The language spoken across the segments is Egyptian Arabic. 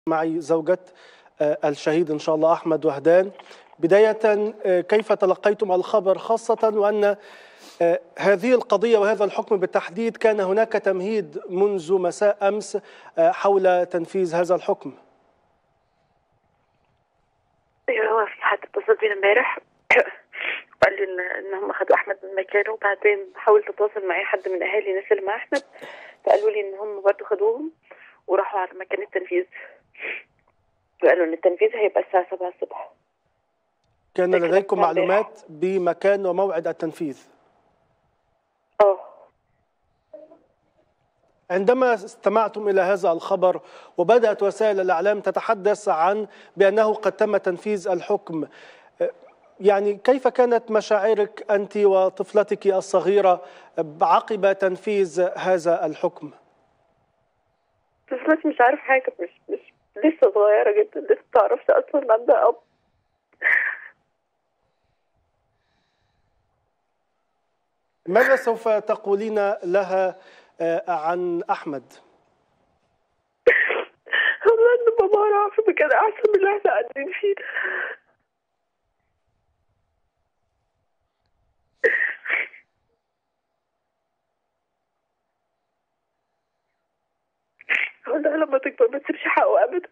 معي زوجة الشهيد إن شاء الله أحمد وهدان بداية كيف تلقيتم الخبر خاصة وأن هذه القضية وهذا الحكم بالتحديد كان هناك تمهيد منذ مساء أمس حول تنفيذ هذا الحكم ايوه هو في حد اتصل بينا امبارح وقال لي ان ان هم خدوا احمد من مكانه وبعدين حاولت اتواصل مع اي حد من اهالي الناس اللي مع احمد فقالوا لي ان هم برضه خدوهم وراحوا على مكان التنفيذ وقالوا ان التنفيذ هيبقى الساعه 7 الصبح كان ده كلام لديكم بتاع معلومات بمكان وموعد التنفيذ اه عندما استمعتم إلى هذا الخبر وبدأت وسائل الإعلام تتحدث عن بأنه قد تم تنفيذ الحكم يعني كيف كانت مشاعرك أنت وطفلتك الصغيرة عقب تنفيذ هذا الحكم طفلتي مش عارف حاجه مش مش لسه صغيره جدا لسه متعرفش اصلا عندها اب ماذا سوف تقولين لها آه، عن أحمد والله ان بابا راح في مكان احسن من اللي احنا قاعدين فيه والله لما تكبر ما تسيبش حقه ابدا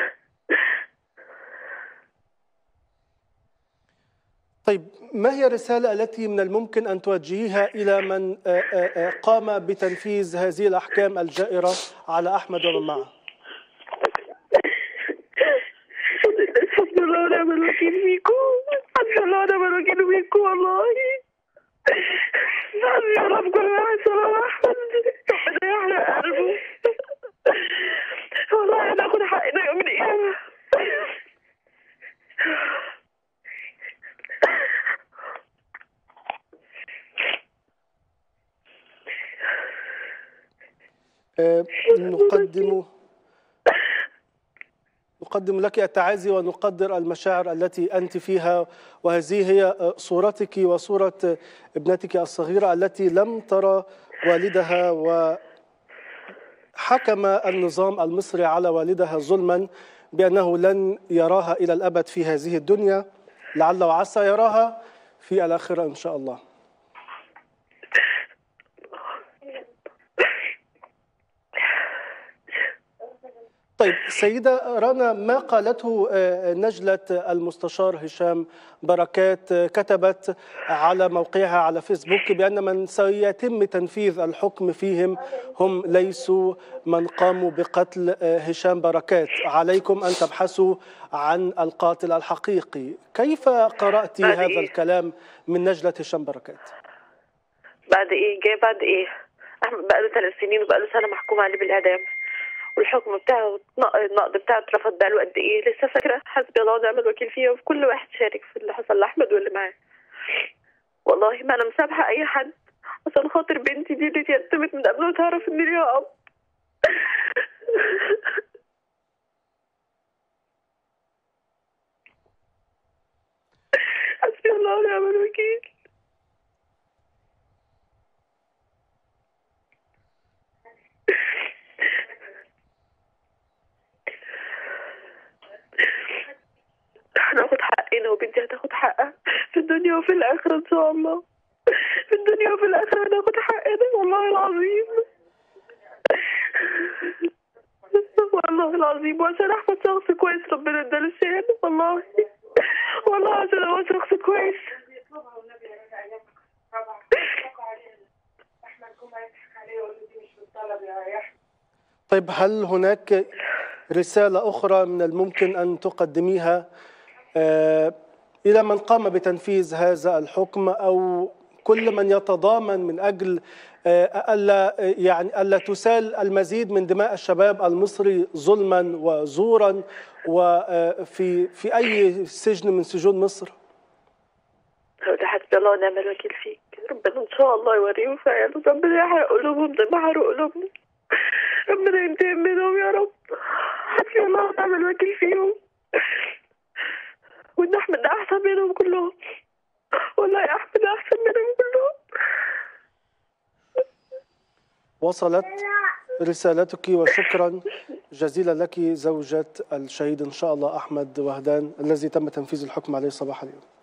طيب ما هي الرسالة التي من الممكن أن توجهيها إلى من آه، آه، آه، قام بتنفيذ هذه الأحكام الجائرة على أحمد ومن معه حسبي الله ونعم الوكيل فيكم حسبي الله ونعم الوكيل فيكم والله حسبي يا رب كل واحد صلاح احمد ربنا يحرق قلبه والله هناخد حقنا يوم القيامة آه، نقدم نقدم لك التعازي ونقدر المشاعر التي أنت فيها وهذه هي آه، صورتك وصورة آه، ابنتك الصغيرة التي لم ترى والدها وحكم النظام المصري على والدها ظلما بأنه لن يراها إلى الأبد في هذه الدنيا لعل وعسى يراها في الآخرة إن شاء الله طيب سيدة رنا ما قالته آه، نجلة المستشار هشام بركات آه، كتبت على موقعها على فيسبوك بأن من سيتم تنفيذ الحكم فيهم هم ليسوا من قاموا بقتل آه، هشام بركات عليكم أن تبحثوا عن القاتل الحقيقي كيف قرأت بعد هذا إيه؟ الكلام من نجلة هشام بركات بعد ايه جاي بعد ايه احمد بقى له ثلاث سنين وبقى له سنه محكوم عليه بالاعدام والحكم بتاعه النق- النقد بتاعه اترفض بقى له قد ايه لسه فاكره حسبي الله ونعم الوكيل فيها وفي كل واحد شارك في اللي حصل لاحمد واللي معاه والله ما انا مسامحه اي حد عشان خاطر بنتي دي اللي اتيتمت من قبل ما تعرف ان ليها اب حسبي الله ونعم الوكيل هناخد حقنا وبنتي هتاخد حقها في الدنيا وفي الآخرة إن شاء الله في الدنيا وفي الآخرة هناخد حقنا والله العظيم والله العظيم وعشان أحمد شخص كويس ربنا اداله الشهادة والله والله عشان هو شخص كويس يطلبها والنبي يا ايام طبعا يضحكوا علينا احمد جمعه يضحك عليه يقول له دي مش بالطلب يا احمد طيب هل هناك رسالة أخرى من الممكن أن تقدميها آه، إلى من قام بتنفيذ هذا الحكم أو كل من يتضامن من أجل آه، ألا يعني ألا تسال المزيد من دماء الشباب المصري ظلما وزورا وفي في أي سجن من سجون مصر؟ هو ده حسبي الله ونعم الوكيل فيك ربنا ان شاء الله يوريهم في عياله ربنا يحرق قلوبهم زي ما حرق قلوبنا ربنا ينتقم منهم يا رب حسبي الله ونعم الوكيل فيهم وان احمد ده احسن منهم كلهم والله يا احمد احسن منهم كلهم وصلت رسالتك وشكرا جزيلا لك زوجة الشهيد إن شاء الله أحمد وهدان الذي تم تنفيذ الحكم عليه صباح اليوم